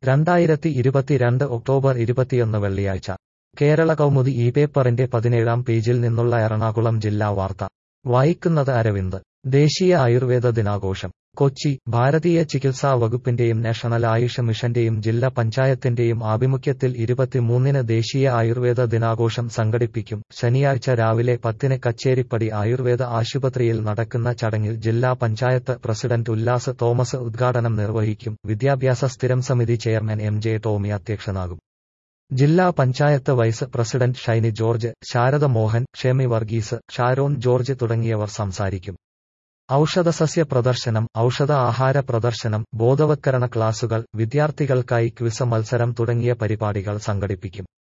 രണ്ടായിരത്തി ഇരുപത്തിരണ്ട് ഒക്ടോബർ ഇരുപത്തിയൊന്ന് വെള്ളിയാഴ്ച കേരള കൗമുദി ഈ പേപ്പറിന്റെ പതിനേഴാം പേജിൽ നിന്നുള്ള എറണാകുളം ജില്ലാ വാർത്ത വായിക്കുന്നത് അരവിന്ദ് ദേശീയ ആയുർവേദ ദിനാഘോഷം കൊച്ചി ഭാരതീയ ചികിത്സാ വകുപ്പിന്റെയും നാഷണൽ ആയുഷ് മിഷന്റെയും ജില്ലാ പഞ്ചായത്തിന്റെയും ആഭിമുഖ്യത്തിൽ ഇരുപത്തിമൂന്നിന് ദേശീയ ആയുർവേദ ദിനാഘോഷം സംഘടിപ്പിക്കും ശനിയാഴ്ച രാവിലെ പത്തിന് കച്ചേരിപ്പടി ആയുർവേദ ആശുപത്രിയിൽ നടക്കുന്ന ചടങ്ങിൽ ജില്ലാ പഞ്ചായത്ത് പ്രസിഡന്റ് ഉല്ലാസ് തോമസ് ഉദ്ഘാടനം നിർവഹിക്കും വിദ്യാഭ്യാസ സ്ഥിരം സമിതി ചെയർമാൻ എം ജെ ടോമി അധ്യക്ഷനാകും ജില്ലാ പഞ്ചായത്ത് വൈസ് പ്രസിഡന്റ് ഷൈനി ജോർജ് ശാരദ മോഹൻ ഷെമി വർഗീസ് ഷാരോൺ ജോർജ് തുടങ്ങിയവർ സംസാരിക്കും ഔഷധസസ്യ പ്രദർശനം ഔഷധ ആഹാര പ്രദർശനം ബോധവത്കരണ ക്ലാസുകൾ വിദ്യാർത്ഥികൾക്കായി ക്വിസ് മത്സരം തുടങ്ങിയ പരിപാടികൾ സംഘടിപ്പിക്കും